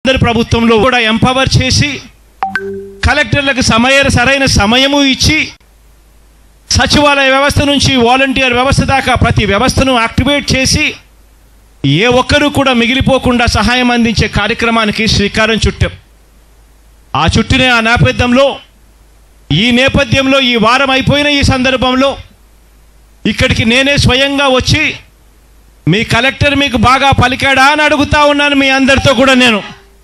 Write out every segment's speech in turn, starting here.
అందరి ప్రభుత్వంలో కూడా ఎంపవర్ చేసి కలెక్టర్లకు సమయ సరైన సమయము ఇచ్చి సచివాలయ వ్యవస్థ నుంచి వాలంటీర్ వ్యవస్థ దాకా ప్రతి వ్యవస్థను యాక్టివేట్ చేసి ఏ ఒక్కరూ కూడా మిగిలిపోకుండా సహాయం అందించే కార్యక్రమానికి శ్రీకారం చుట్టాం ఆ చుట్టిన ఆ నేపథ్యంలో ఈ నేపథ్యంలో ఈ వారం అయిపోయిన ఈ సందర్భంలో ఇక్కడికి నేనే స్వయంగా వచ్చి మీ కలెక్టర్ మీకు బాగా పలికాడా అని అడుగుతా ఉన్నాను మీ అందరితో కూడా నేను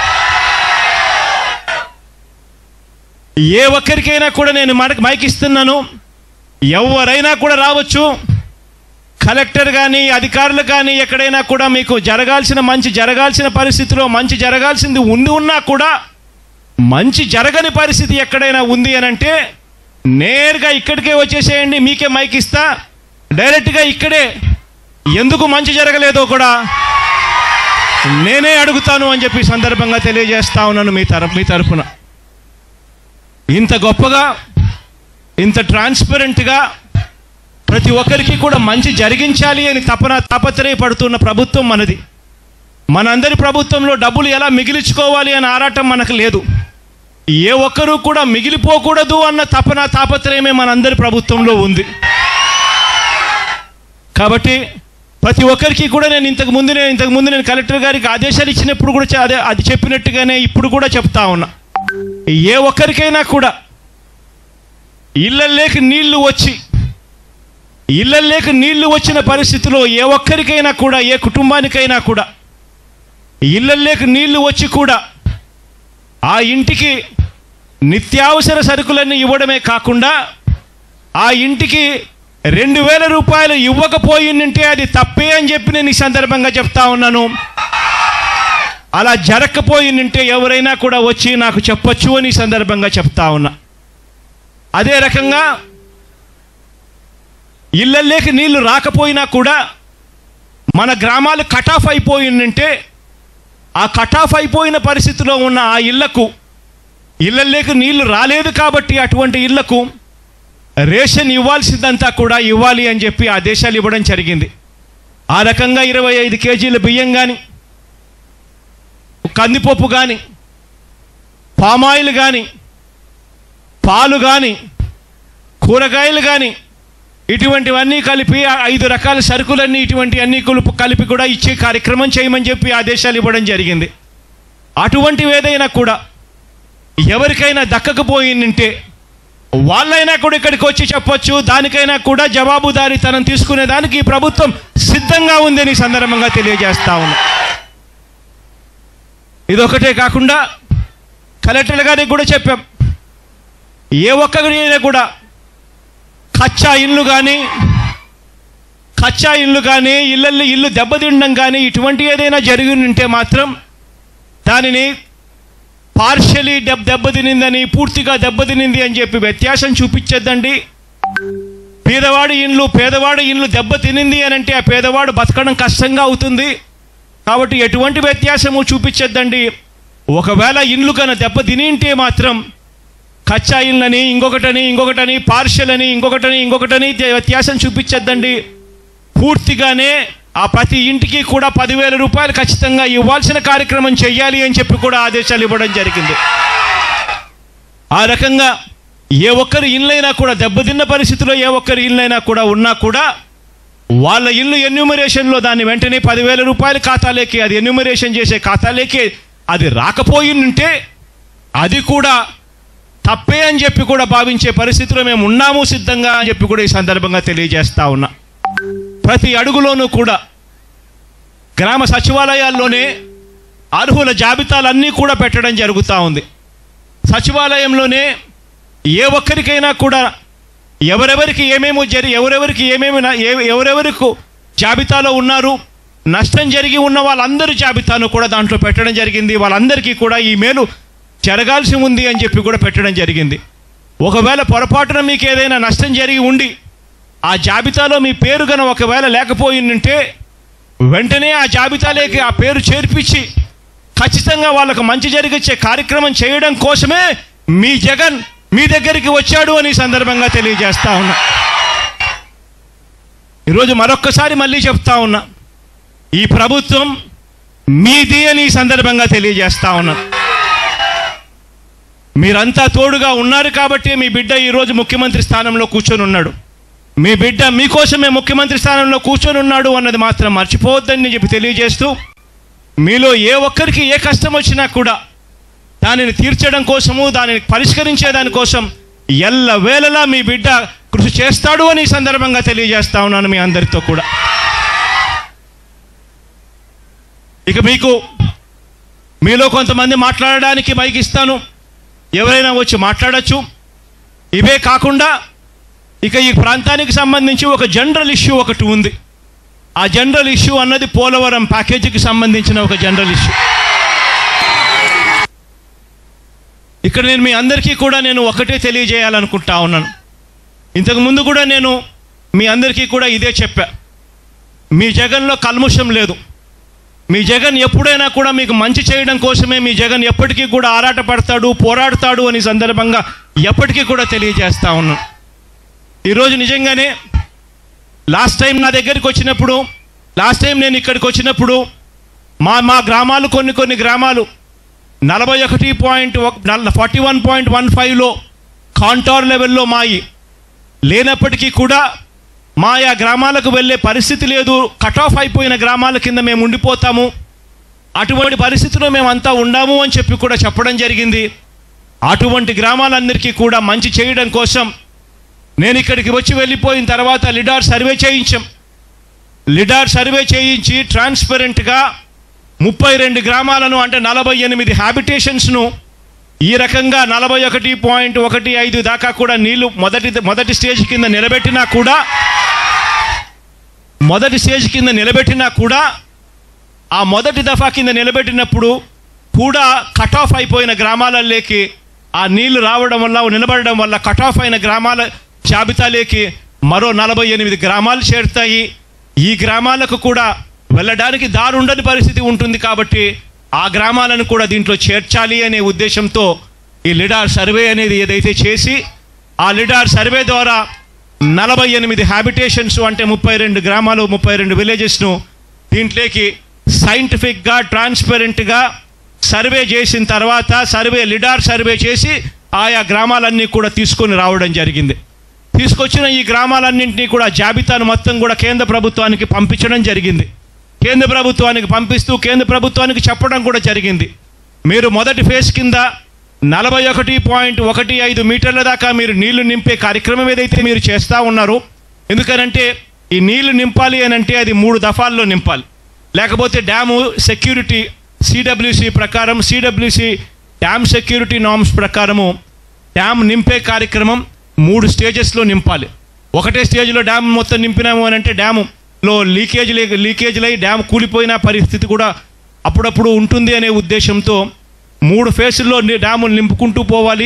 ఏ ఒక్కరికైనా కూడా నేను మనకు మైక్ ఇస్తున్నాను ఎవరైనా కూడా రావచ్చు కలెక్టర్ కానీ అధికారులు కానీ ఎక్కడైనా కూడా మీకు జరగాల్సిన మంచి జరగాల్సిన పరిస్థితిలో మంచి జరగాల్సింది ఉండి ఉన్నా కూడా మంచి జరగని పరిస్థితి ఎక్కడైనా ఉంది అని అంటే నేరుగా ఇక్కడికే వచ్చేసేయండి మీకే మైక్ ఇస్తా డైరెక్ట్గా ఇక్కడే ఎందుకు మంచి జరగలేదో కూడా నేనే అడుగుతాను అని చెప్పి ఈ సందర్భంగా తెలియజేస్తా ఉన్నాను మీ తరఫు మీ తరఫున ఇంత గొప్పగా ఇంత ట్రాన్స్పరెంట్గా ప్రతి ఒక్కరికి కూడా మంచి జరిగించాలి అని తపన తాపత్రయపడుతున్న ప్రభుత్వం మనది మనందరి ప్రభుత్వంలో డబ్బులు ఎలా మిగిలించుకోవాలి అనే ఆరాటం మనకు లేదు ఏ ఒక్కరూ కూడా మిగిలిపోకూడదు అన్న తపన తాపత్రయమే మనందరి ప్రభుత్వంలో ఉంది కాబట్టి ప్రతి ఒక్కరికి కూడా నేను ఇంతకు ముందు నేను ఇంతకు ముందు నేను కలెక్టర్ గారికి ఆదేశాలు ఇచ్చినప్పుడు కూడా చ- అదే అది చెప్పినట్టుగానే ఇప్పుడు కూడా చెప్తా ఉన్నా ఏ ఒక్కరికైనా కూడా ఇళ్ళల్లోకి నీళ్లు వచ్చి ఇళ్ళల్లోకి నీళ్లు వచ్చిన పరిస్థితిలో ఏ ఒక్కరికైనా కూడా ఏ కుటుంబానికైనా కూడా ఇళ్ళల్లోకి నీళ్లు వచ్చి కూడా ఆ ఇంటికి నిత్యావసర సరుకులన్నీ ఇవ్వడమే కాకుండా ఆ ఇంటికి రెండు వేల రూపాయలు ఇవ్వకపోయిందంటే అది తప్పే అని చెప్పి నేను ఈ సందర్భంగా చెప్తా ఉన్నాను అలా జరగకపోయిందంటే ఎవరైనా కూడా వచ్చి నాకు చెప్పొచ్చు అని ఈ సందర్భంగా చెప్తా ఉన్నా అదే రకంగా ఇళ్ళల్లోకి నీళ్లు రాకపోయినా కూడా మన గ్రామాలు కట్ ఆఫ్ అయిపోయిందంటే ఆ కట్ ఆఫ్ అయిపోయిన పరిస్థితిలో ఉన్న ఆ ఇళ్లకు ఇళ్ళల్లోకి నీళ్లు రాలేదు కాబట్టి అటువంటి ఇళ్లకు రేషన్ ఇవ్వాల్సిందంతా కూడా ఇవ్వాలి అని చెప్పి ఆదేశాలు ఇవ్వడం జరిగింది ఆ రకంగా ఇరవై ఐదు కేజీల బియ్యం కానీ కందిపప్పు కానీ పామాయిల్ కానీ పాలు కానీ కూరగాయలు కానీ ఇటువంటివన్నీ కలిపి ఆ ఐదు రకాల సరుకులన్నీ ఇటువంటి అన్ని కులుపు కలిపి కూడా ఇచ్చే కార్యక్రమం చేయమని చెప్పి ఆదేశాలు ఇవ్వడం జరిగింది అటువంటివి ఏదైనా కూడా ఎవరికైనా దక్కకపోయిందంటే వాళ్ళైనా కూడా ఇక్కడికి వచ్చి చెప్పొచ్చు దానికైనా కూడా జవాబుదారీతనం తీసుకునే దానికి ఈ ప్రభుత్వం సిద్ధంగా ఉందని ఈ సందర్భంగా తెలియజేస్తా ఉన్నా ఇదొకటే కాకుండా కలెక్టర్ గారికి కూడా చెప్పాం ఏ ఒక్కరినైనా కూడా కచ్చా ఇల్లు కానీ కచ్చా ఇల్లు కానీ ఇళ్ళల్లో ఇల్లు దెబ్బతిండడం కానీ ఇటువంటి ఏదైనా జరిగి ఉంటే మాత్రం దానిని పార్షలీ దెబ్బ దెబ్బతినిందని పూర్తిగా దెబ్బతినింది అని చెప్పి వ్యత్యాసం చూపించద్దండి పేదవాడి ఇండ్లు పేదవాడి ఇండ్లు దెబ్బతినింది అని అంటే ఆ పేదవాడు బతకడం కష్టంగా అవుతుంది కాబట్టి ఎటువంటి వ్యత్యాసము చూపించద్దండి ఒకవేళ ఇండ్లు కన దెబ్బతిని ఉంటే మాత్రం కచ్చా ఇళ్ళని ఇంకొకటని ఇంకొకటని పార్షల్ అని ఇంకొకటని ఇంకొకటని వ్యత్యాసం చూపించద్దండి పూర్తిగానే ఆ ప్రతి ఇంటికి కూడా పదివేల రూపాయలు ఖచ్చితంగా ఇవ్వాల్సిన కార్యక్రమం చెయ్యాలి అని చెప్పి కూడా ఆదేశాలు ఇవ్వడం జరిగింది ఆ రకంగా ఏ ఒక్కరి ఇళ్ళైనా కూడా దెబ్బతిన్న పరిస్థితిలో ఏ ఒక్కరి ఇళ్ళైనా కూడా ఉన్నా కూడా వాళ్ళ ఇల్లు ఎన్యూమరేషన్లో దాన్ని వెంటనే పదివేల రూపాయల ఖాతాలోకి అది ఎన్యూమరేషన్ చేసే ఖాతాలోకి అది రాకపోయిందంటే అది కూడా తప్పే అని చెప్పి కూడా భావించే పరిస్థితిలో మేము ఉన్నాము సిద్ధంగా అని చెప్పి కూడా ఈ సందర్భంగా తెలియజేస్తా ఉన్నా ప్రతి అడుగులోనూ కూడా గ్రామ సచివాలయాల్లోనే అర్హుల జాబితాలన్నీ కూడా పెట్టడం జరుగుతూ ఉంది సచివాలయంలోనే ఏ ఒక్కరికైనా కూడా ఎవరెవరికి ఏమేమో జరి ఎవరెవరికి ఏమేమి న- ఏ- ఎవరెవరికి జాబితాలో ఉన్నారు నష్టం జరిగి ఉన్న వాళ్ళందరి జాబితాను కూడా దాంట్లో పెట్టడం జరిగింది వాళ్ళందరికీ కూడా ఈ మేలు జరగాల్సి ఉంది అని చెప్పి కూడా పెట్టడం జరిగింది ఒకవేళ పొరపాటున మీకు ఏదైనా నష్టం జరిగి ఉండి ఆ జాబితాలో మీ పేరు గన ఒకవేళ లేకపోయిందంటే వెంటనే ఆ జాబితాలోకి ఆ పేరు చేర్పించి ఖచ్చితంగా వాళ్ళకు మంచి జరిగించే కార్యక్రమం చేయడం కోసమే మీ జగన్ మీ దగ్గరికి వచ్చాడు అని ఈ సందర్భంగా తెలియజేస్తా ఉన్నా ఈరోజు మరొక్కసారి మళ్ళీ చెప్తా ఉన్నా ఈ ప్రభుత్వం మీది అని ఈ సందర్భంగా తెలియజేస్తా ఉన్నాను మీరంతా తోడుగా ఉన్నారు కాబట్టి మీ బిడ్డ ఈరోజు ముఖ్యమంత్రి స్థానంలో కూర్చొని ఉన్నాడు మీ బిడ్డ మీకోసమే ముఖ్యమంత్రి స్థానంలో కూర్చొని ఉన్నాడు అన్నది మాత్రం మర్చిపోవద్దని చెప్పి తెలియజేస్తూ మీలో ఏ ఒక్కరికి ఏ కష్టం వచ్చినా కూడా దానిని తీర్చడం కోసము దానిని పరిష్కరించే దానికోసం ఎల్ల వేళలా మీ బిడ్డ కృషి చేస్తాడు అని ఈ సందర్భంగా తెలియజేస్తా ఉన్నాను మీ అందరితో కూడా ఇక మీకు మీలో కొంతమంది మాట్లాడడానికి మైక్ ఇస్తాను ఎవరైనా వచ్చి మాట్లాడచ్చు ఇవే కాకుండా ఇక ఈ ప్రాంతానికి సంబంధించి ఒక జనరల్ ఇష్యూ ఒకటి ఉంది ఆ జనరల్ ఇష్యూ అన్నది పోలవరం ప్యాకేజీకి సంబంధించిన ఒక జనరల్ ఇష్యూ ఇక్కడ నేను మీ అందరికీ కూడా నేను ఒకటే తెలియజేయాలనుకుంటా ఉన్నాను ఇంతకు ముందు కూడా నేను మీ అందరికీ కూడా ఇదే చెప్పా మీ జగన్లో కల్ముషం లేదు మీ జగన్ ఎప్పుడైనా కూడా మీకు మంచి చేయడం కోసమే మీ జగన్ ఎప్పటికీ కూడా ఆరాటపడతాడు పోరాడతాడు అని సందర్భంగా ఎప్పటికీ కూడా తెలియజేస్తా ఉన్నాను ఈరోజు నిజంగానే లాస్ట్ టైం నా దగ్గరికి వచ్చినప్పుడు లాస్ట్ టైం నేను ఇక్కడికి వచ్చినప్పుడు మా మా గ్రామాలు కొన్ని కొన్ని గ్రామాలు నలభై ఒకటి point forty one point one ఫైవ్లో కాంటార్ లెవెల్లో మాయి లేనప్పటికీ కూడా మా ఆ గ్రామాలకు వెళ్ళే పరిస్థితి లేదు కట్ ఆఫ్ అయిపోయిన గ్రామాల కింద మేము ఉండిపోతాము అటువంటి పరిస్థితిలో మేమంతా ఉండాము అని చెప్పి కూడా చెప్పడం జరిగింది అటువంటి గ్రామాలందరికీ కూడా మంచి చేయడం కోసం నేను ఇక్కడికి వచ్చి వెళ్ళిపోయిన తర్వాత లిడార్ సర్వే చేయించాం లిడార్ సర్వే చేయించి ట్రాన్స్పరెంట్గా ముప్పై రెండు గ్రామాలను అంటే నలభై ఎనిమిది హ్యాబిటేషన్స్ను ఈ రకంగా నలభై ఒకటి పాయింట్ ఒకటి ఐదు దాకా కూడా నీళ్లు మొదటి మొదటి స్టేజ్ కింద నిలబెట్టినా కూడా మొదటి స్టేజ్ కింద నిలబెట్టినా కూడా ఆ మొదటి దఫా కింద నిలబెట్టినప్పుడు కూడా కట్ ఆఫ్ అయిపోయిన గ్రామాలలోకి ఆ నీళ్లు రావడం వల్ల నిలబడడం వల్ల కట్ ఆఫ్ అయిన గ్రామాల జాబితాలోకి మరో నలభై ఎనిమిది గ్రామాలు చేరుతాయి ఈ గ్రామాలకు కూడా వెళ్ళడానికి దారి ఉండని పరిస్థితి ఉంటుంది కాబట్టి ఆ గ్రామాలను కూడా దీంట్లో చేర్చాలి అనే ఉద్దేశంతో ఈ లిడార్ సర్వే అనేది ఏదైతే చేసి ఆ లిడార్ సర్వే ద్వారా నలభై ఎనిమిది హ్యాబిటేషన్స్ అంటే ముప్పై రెండు గ్రామాలు ముప్పై రెండు విలేజెస్ను దీంట్లోకి సైంటిఫిక్గా ట్రాన్స్పరెంట్గా సర్వే చేసిన తర్వాత సర్వే లిడార్ సర్వే చేసి ఆయా గ్రామాలన్నీ కూడా తీసుకొని రావడం జరిగింది తీసుకొచ్చిన ఈ గ్రామాలన్నింటినీ కూడా జాబితాను మొత్తం కూడా కేంద్ర ప్రభుత్వానికి పంపించడం జరిగింది కేంద్ర ప్రభుత్వానికి పంపిస్తూ కేంద్ర ప్రభుత్వానికి చెప్పడం కూడా జరిగింది మీరు మొదటి ఫేజ్ కింద నలభై ఒకటి పాయింట్ ఒకటి ఐదు మీటర్ల దాకా మీరు నీళ్లు నింపే కార్యక్రమం ఏదైతే మీరు చేస్తూ ఉన్నారో ఎందుకనంటే ఈ నీళ్లు నింపాలి అని అంటే అది మూడు దఫాల్లో నింపాలి లేకపోతే డ్యాము సెక్యూరిటీ సిడబ్ల్యూసి ప్రకారం సిడబ్ల్యూసి డ్యామ్ సెక్యూరిటీ నామ్స్ ప్రకారము డ్యామ్ నింపే కార్యక్రమం మూడు స్టేజెస్లో నింపాలి ఒకటే స్టేజ్లో డ్యామ్ మొత్తం నింపినాము అని అంటే డ్యాములో లీకేజ్ లీకేజ్లు అయి డ్యామ్ కూలిపోయిన పరిస్థితి కూడా అప్పుడప్పుడు ఉంటుంది అనే ఉద్దేశంతో మూడు ఫేసుల్లో ని- డ్యాములు నింపుకుంటూ పోవాలి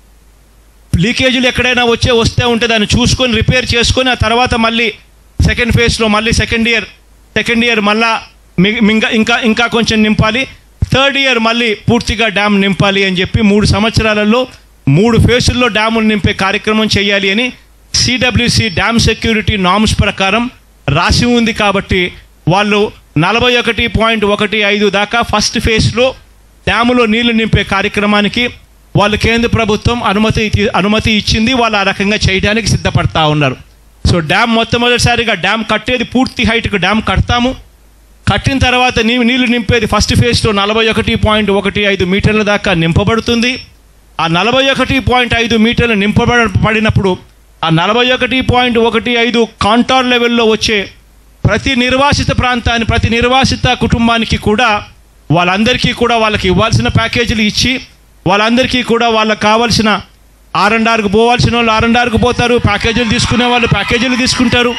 లీకేజీలు ఎక్కడైనా వచ్చే వస్తే ఉంటే దాన్ని చూసుకొని రిపేర్ చేసుకొని ఆ తర్వాత మళ్ళీ సెకండ్ ఫేజ్లో మళ్ళీ సెకండ్ ఇయర్ సెకండ్ ఇయర్ మళ్ళా మి- ఇంకా ఇంకా ఇంకా కొంచెం నింపాలి థర్డ్ ఇయర్ మళ్ళీ పూర్తిగా డ్యామ్ నింపాలి అని చెప్పి మూడు సంవత్సరాలలో మూడు ఫేసుల్లో డ్యాములు నింపే కార్యక్రమం చేయాలి అని సిడబ్ల్యూసి డ్యామ్ సెక్యూరిటీ నామ్స్ ప్రకారం రాసి ఉంది కాబట్టి వాళ్ళు నలభై ఒకటి పాయింట్ ఒకటి ఐదు దాకా ఫస్ట్ ఫేజ్లో డ్యాములో నీళ్లు నింపే కార్యక్రమానికి వాళ్ళు కేంద్ర ప్రభుత్వం అనుమతి ఇచ్చి- అనుమతి ఇచ్చింది వాళ్ళు ఆ రకంగా చేయడానికి సిద్ధపడతా ఉన్నారు సో డ్యామ్ మొట్టమొదటిసారిగా డ్యామ్ కట్టేది పూర్తి హైట్కి డ్యామ్ కడతాము కట్టిన తర్వాత నీ నీళ్లు నింపేది ఫస్ట్ ఫేజ్లో నలభై ఒకటి పాయింట్ ఒకటి ఐదు మీటర్ల దాకా నింపబడుతుంది ఆ నలభై ఒకటి పాయింట్ ఐదు మీటర్లు నింపబడ పడినప్పుడు ఆ నలభై ఒకటి పాయింట్ ఒకటి ఐదు కాంటార్ లెవెల్లో వచ్చే ప్రతి నిర్వాసిత ప్రాంతాన్ని ప్రతి నిర్వాసిత కుటుంబానికి కూడా వాళ్ళందరికీ కూడా వాళ్ళకి ఇవ్వాల్సిన ప్యాకేజీలు ఇచ్చి వాళ్ళందరికీ కూడా వాళ్ళకి కావాల్సిన ఆర్ అండ్ ఆర్కు పోవాల్సిన వాళ్ళు ఆర్ అండ్ ఆర్కు పోతారు ప్యాకేజీలు తీసుకునే వాళ్ళు ప్యాకేజీలు తీసుకుంటారు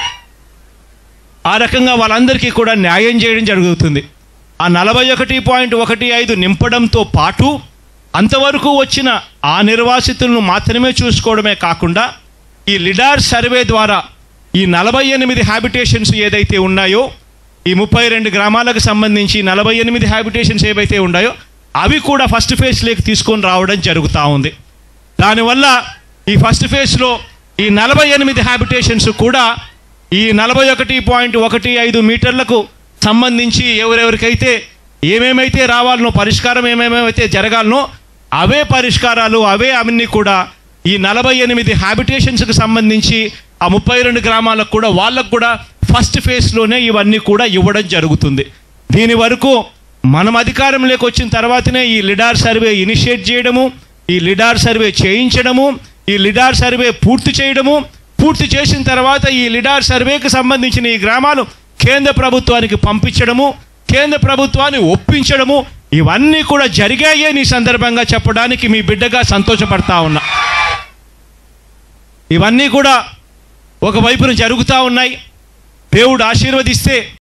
ఆ రకంగా వాళ్ళందరికీ కూడా న్యాయం చేయడం జరుగుతుంది ఆ నలభై ఒకటి పాయింట్ ఒకటి ఐదు నింపడంతో పాటు అంతవరకు వచ్చిన ఆ నిర్వాసితులను మాత్రమే చూసుకోవడమే కాకుండా ఈ లిడార్ సర్వే ద్వారా ఈ నలభై ఎనిమిది హ్యాబిటేషన్స్ ఏదైతే ఉన్నాయో ఈ ముప్పై రెండు గ్రామాలకు సంబంధించి నలభై ఎనిమిది హ్యాబిటేషన్స్ ఏవైతే ఉన్నాయో అవి కూడా ఫస్ట్ ఫేజ్లోకి తీసుకొని రావడం జరుగుతూ ఉంది దానివల్ల ఈ ఫస్ట్ ఫేజ్లో ఈ నలభై ఎనిమిది హ్యాబిటేషన్స్ కూడా ఈ నలభై ఒకటి పాయింట్ ఒకటి ఐదు మీటర్లకు సంబంధించి ఎవరెవరికైతే ఏమేమైతే రావాలనో పరిష్కారం ఏమేమైతే జరగాలనో అవే పరిష్కారాలు అవే అన్ని కూడా ఈ నలభై ఎనిమిది హ్యాబిటేషన్స్కి సంబంధించి ఆ ముప్పై రెండు గ్రామాలకు కూడా వాళ్ళకు కూడా ఫస్ట్ ఫేజ్లోనే ఇవన్నీ కూడా ఇవ్వడం జరుగుతుంది దీని వరకు మనం అధికారంలోకి వచ్చిన తర్వాతనే ఈ లిడార్ సర్వే ఇనిషియేట్ చేయడము ఈ లిడార్ సర్వే చేయించడము ఈ లిడార్ సర్వే పూర్తి చేయడము పూర్తి చేసిన తర్వాత ఈ లిడార్ సర్వేకి సంబంధించిన ఈ గ్రామాలు కేంద్ర ప్రభుత్వానికి పంపించడము కేంద్ర ప్రభుత్వాన్ని ఒప్పించడము ఇవన్నీ కూడా జరిగాయే ఈ సందర్భంగా చెప్పడానికి మీ బిడ్డగా సంతోషపడతా ఉన్నా ఇవన్నీ కూడా ఒకవైపున జరుగుతూ ఉన్నాయి దేవుడు ఆశీర్వదిస్తే